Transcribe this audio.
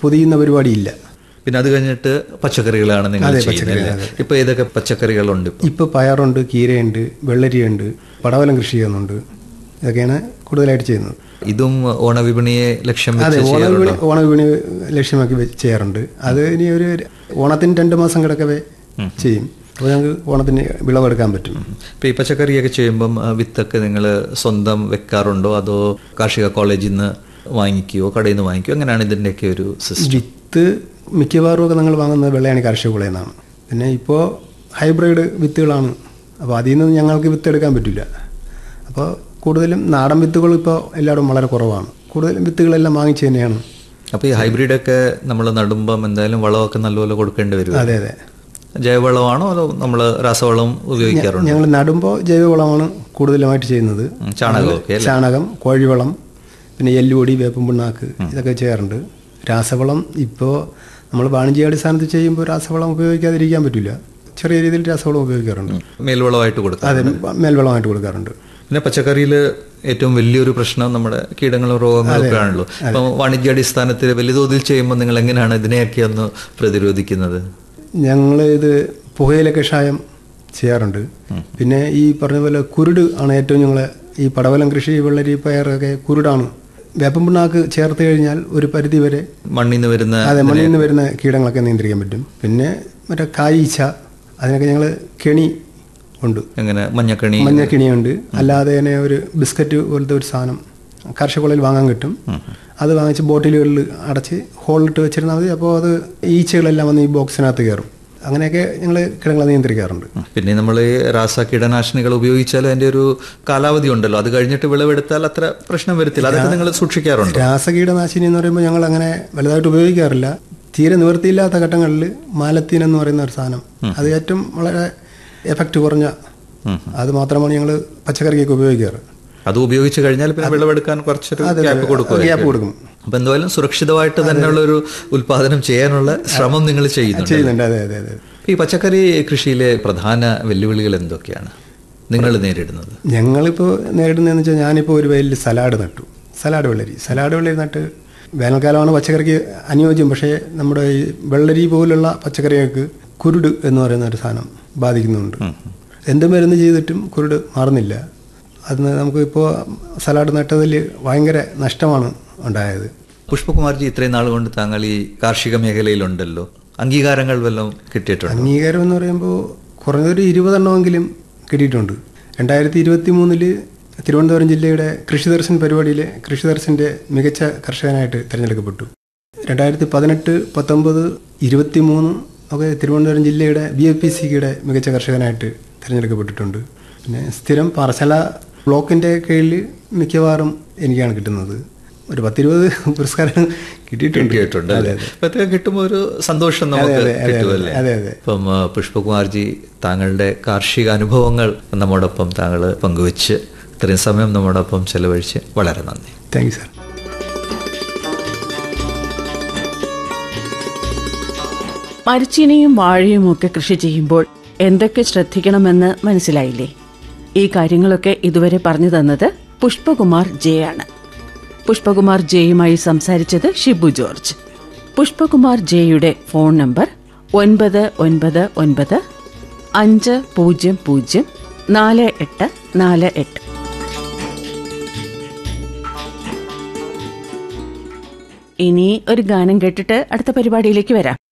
പൊതിയുന്ന പരിപാടിയില്ല പിന്നെ അത് കഴിഞ്ഞിട്ട് പച്ചക്കറികളാണ് നിങ്ങൾ അതെ, ചെയ്യുന്നത് അല്ലേ? ഇപ്പൊ ഏതൊക്കെ പച്ചക്കറികളുണ്ട് ഇപ്പൊ ഇപ്പോൾ പയറുണ്ട് കീരയുണ്ട് വെള്ളരിയുണ്ട് പടവലം കൃഷി ചെയ്യുന്നുണ്ട് ഇതൊക്കെയാണ് കൂടുതലായിട്ട് ചെയ്യുന്നത് ഇതും ഓണവിപണിയെ ലക്ഷ്യം അതെ വെച്ച് ഓണവിപണി ഓണവിപണി ലക്ഷ്യമാക്കി വെ- ചെയ്യാറുണ്ട് അത് ഇനി ഒരു ഓണത്തിന് രണ്ട് മാസം കിടക്കവേ ചെയ്യും അപ്പോൾ ഞങ്ങൾക്ക് ഓണത്തിന് വിളവെടുക്കാൻ പറ്റും ഇപ്പൊ ഈ പച്ചക്കറിയൊക്കെ ചെയ്യുമ്പം ആ, വിത്തൊക്കെ നിങ്ങൾ സ്വന്തം വെക്കാറുണ്ടോ അതോ കാർഷിക കോളേജിൽ നിന്ന് വാങ്ങിക്കുകയോ കടയിൽ നിന്ന് വാങ്ങിക്കുകയോ അങ്ങനെയാണ് ഇതിന്റെയൊക്കെ ഒരു സിസ്റ്റം വിത്ത് മിക്കവാറും ഒക്കെ ഞങ്ങൾ വാങ്ങുന്നത് വെള്ളയാണി കാർഷിക കുളയിൽ നിന്നാണ് പിന്നെ ഇപ്പോൾ ഹൈബ്രിഡ് വിത്തുകളാണ് അപ്പോൾ അതിൽ നിന്ന് ഞങ്ങൾക്ക് വിത്ത് എടുക്കാൻ പറ്റില്ല അപ്പോൾ കൂടുതലും നാടൻ വിത്തുകൾ ഇപ്പോൾ എല്ലായിടും വളരെ കുറവാണ് കൂടുതലും വിത്തുകളെല്ലാം വാങ്ങിച്ച് തന്നെയാണ് അപ്പൊ ഈ ഹൈബ്രിഡൊക്കെ നമ്മൾ നടുമ്പം എന്തായാലും വളമൊക്കെ നല്ലപോലെ കൊടുക്കേണ്ടി വരും അതെ അതെ ജൈവവളമാണോ അതോ നമ്മൾ രാസവളം ഉപയോഗിക്കാറുണ്ട് ഞങ്ങൾ നടുമ്പോൾ ജൈവവളമാണ് കൂടുതലുമായിട്ട് ചെയ്യുന്നത് ഉം, ചാണകമൊക്കെ അല്ലേ? ചാണകം കോഴിവളം പിന്നെ എല്ലുപൊടി വേപ്പും പിണ്ണാക്ക് ഇതൊക്കെ ചെയ്യാറുണ്ട് രാസവളം ഇപ്പോൾ നമ്മൾ വാണിജ്യാടിസ്ഥാനത്ത് ചെയ്യുമ്പോൾ രാസവളം ഉപയോഗിക്കാതിരിക്കാൻ പറ്റില്ല ചെറിയ രീതിയിൽ രാസവളം ഉപയോഗിക്കാറുണ്ട് മേൽവളമായിട്ട് കൊടുക്കാം അതെ മേൽവളമായിട്ട് കൊടുക്കാറുണ്ട് പിന്നെ പച്ചക്കറിയിൽ ഏറ്റവും വലിയൊരു പ്രശ്നം നമ്മുടെ കീടങ്ങളും രോഗങ്ങളും ഒക്കെ ആണല്ലോ അപ്പം വാണിജ്യാടിസ്ഥാനത്തിൽ വലിയ തോതിൽ ചെയ്യുമ്പോൾ നിങ്ങൾ എങ്ങനെയാണ് ഇതിനെയൊക്കെ ഒന്ന് പ്രതിരോധിക്കുന്നത് ഞങ്ങൾ ഇത് പുകയില കഷായം ചെയ്യാറുണ്ട് പിന്നെ ഈ പറഞ്ഞ പോലെ കുരുട് ആണ് ഏറ്റവും ഞങ്ങൾ ഈ പടവലം കൃഷി വെള്ളരി പയറൊക്കെ കുരുടാണ് വേപ്പൻ പിണ്ണാക്ക് ചേർത്ത് കഴിഞ്ഞാൽ ഒരു പരിധി വരെ മണ്ണിൽ നിന്ന് വരുന്ന അതെ മണ്ണിൽ നിന്ന് വരുന്ന കീടങ്ങളൊക്കെ നിയന്ത്രിക്കാൻ പറ്റും പിന്നെ മറ്റേ കായീച്ച അതിനൊക്കെ ഞങ്ങൾ കെണി ഉണ്ട് എങ്ങനെ മഞ്ഞക്കണി മഞ്ഞ കിണിയുണ്ട് അല്ലാതെ തന്നെ ഒരു ബിസ്ക്കറ്റ് പോലത്തെ ഒരു സാധനം കാർഷികക്കുളയിൽ വാങ്ങാൻ കിട്ടും അത് വാങ്ങിച്ച് ബോട്ടിലുകളിൽ അടച്ച് ഹോളിലിട്ട് വെച്ചിരുന്നാൽ മതി അപ്പോൾ അത് ഈച്ചകളെല്ലാം വന്ന് ഈ ബോക്സിനകത്ത് കയറും അങ്ങനെയൊക്കെ ഞങ്ങൾ കിടങ്ങളെ നിയന്ത്രിക്കാറുണ്ട് പിന്നെ നമ്മൾ ഈ രാസ കീടനാശിനികൾ ഉപയോഗിച്ചാൽ അതിന്റെ ഒരു കാലാവധി ഉണ്ടല്ലോ അത് കഴിഞ്ഞിട്ട് വിളവെടുത്താൽ അത്ര പ്രശ്നം വരത്തില്ല അതൊക്കെ നിങ്ങൾ സൂക്ഷിക്കാറുണ്ട് രാസകീടനാശിനി എന്ന് പറയുമ്പോൾ ഞങ്ങൾ അങ്ങനെ വലുതായിട്ട് ഉപയോഗിക്കാറില്ല തീരെ നിവൃത്തിയില്ലാത്ത ഘട്ടങ്ങളിൽ മാലത്തീൻ എന്ന് പറയുന്ന ഒരു സാധനം അത് ഏറ്റവും വളരെ എഫക്റ്റ് കുറഞ്ഞ അത് മാത്രമാണ് ഞങ്ങൾ പച്ചക്കറിക്കൊക്കെ ഉപയോഗിക്കാറ് അത് ഉപയോഗിച്ച് കഴിഞ്ഞാൽ പിന്നെ വിളവെടുക്കാൻ കുറച്ചൊരു ഗ്യാപ്പ് കൊടുക്കും ഗ്യാപ്പ് കൊടുക്കും അപ്പൊ എന്തായാലും സുരക്ഷിതമായിട്ട് തന്നെയുള്ള ഒരു ഉൽപാദനം ചെയ്യാനുള്ള ശ്രമം നിങ്ങൾ ചെയ്യുന്നുണ്ട് ചെയ്യുന്നുണ്ട് അതെ അതെ അതെ ഈ പച്ചക്കറി കൃഷിയിലെ പ്രധാന വെല്ലുവിളികൾ എന്തൊക്കെയാണ് നിങ്ങൾ നേരിടുന്നത് ഞങ്ങളിപ്പോൾ നേരിടുന്നതെന്ന് വെച്ചാൽ ഞാനിപ്പോൾ ഒരു വലിയ സലാഡ് നട്ടു സലാഡ് വെള്ളരി സലാഡ് വെള്ളരി നട്ട് വേനൽക്കാലമാണ് പച്ചക്കറിക്ക് അനുയോജ്യം പക്ഷേ നമ്മുടെ ഈ വെള്ളരി പോലുള്ള പച്ചക്കറികൾക്ക് കുരുട് എന്ന് പറയുന്ന ഒരു സാധനം ബാധിക്കുന്നുണ്ട് എന്ത് മരുന്ന് ചെയ്തിട്ടും കുരുട് മാറുന്നില്ല അതിന് നമുക്ക് ഇപ്പോൾ സലാഡ് നട്ടതിൽ ഭയങ്കര നഷ്ടമാണ് ഉണ്ടായത് പുഷ്പകുമാർജി ഇത്രയും നാൾ കൊണ്ട് താങ്കൾ ഈ കാർഷിക മേഖലയിലുണ്ടല്ലോ അംഗീകാരങ്ങൾ വല്ലതും കിട്ടിയിട്ടുണ്ട് അംഗീകാരം എന്ന് പറയുമ്പോൾ കുറഞ്ഞൊരു ഇരുപതെണ്ണമെങ്കിലും കിട്ടിയിട്ടുണ്ട് രണ്ടായിരത്തി ഇരുപത്തി മൂന്നില് തിരുവനന്തപുരം ജില്ലയുടെ കൃഷി ദർശൻ പരിപാടിയിൽ കൃഷി ദർശൻ്റെ മികച്ച കർഷകനായിട്ട് തിരഞ്ഞെടുക്കപ്പെട്ടു രണ്ടായിരത്തി പതിനെട്ട് പത്തൊമ്പത് ഇരുപത്തി മൂന്ന് ഒക്കെ തിരുവനന്തപുരം ജില്ലയുടെ ബി എഫ് പി സിയുടെ മികച്ച കർഷകനായിട്ട് തിരഞ്ഞെടുക്കപ്പെട്ടിട്ടുണ്ട് പിന്നെ സ്ഥിരം പാറശാല ബ്ലോക്കിൻ്റെ കീഴിൽ മിക്കവാറും എനിക്കാണ് കിട്ടുന്നത് ഒരു പത്തിരുപത് പുരസ്കാരം കിട്ടിയിട്ടുണ്ട് കിട്ടിയിട്ടുണ്ട് അല്ലേ അപ്പൊ ഇതൊക്കെ കിട്ടുമ്പോൾ ഒരു സന്തോഷം നമുക്ക് അതെ, അതെ, കിട്ടുമല്ലേ അതെ, അതെ. അപ്പം ആ, പുഷ്പകുമാർജി താങ്കളുടെ കാർഷിക അനുഭവങ്ങൾ നമ്മോടൊപ്പം താങ്കൾ പങ്കുവെച്ച് ഇത്രയും സമയം നമ്മോടൊപ്പം ചെലവഴിച്ച് വളരെ നന്ദി താങ്ക് യു സാർ മരച്ചീനിയും വാഴയും ഒക്കെ കൃഷി ചെയ്യുമ്പോൾ എന്തൊക്കെ ശ്രദ്ധിക്കണമെന്ന് മനസ്സിലായില്ലേ ഈ കാര്യങ്ങളൊക്കെ ഇതുവരെ പറഞ്ഞു തന്നത് പുഷ്പകുമാർ ജെ ആണ് പുഷ്പകുമാർ ജെയുമായി സംസാരിച്ചത് ഷിബു ജോർജ് പുഷ്പകുമാർ ജെയുടെ ഫോൺ നമ്പർ ഒൻപത് ഒൻപത് ഒൻപത് അഞ്ച് പൂജ്യം പൂജ്യം നാല് എട്ട് നാല് എട്ട് ഇനി ഒരു ഗാനം കേട്ടിട്ട് അടുത്ത പരിപാടിയിലേക്ക് വരാം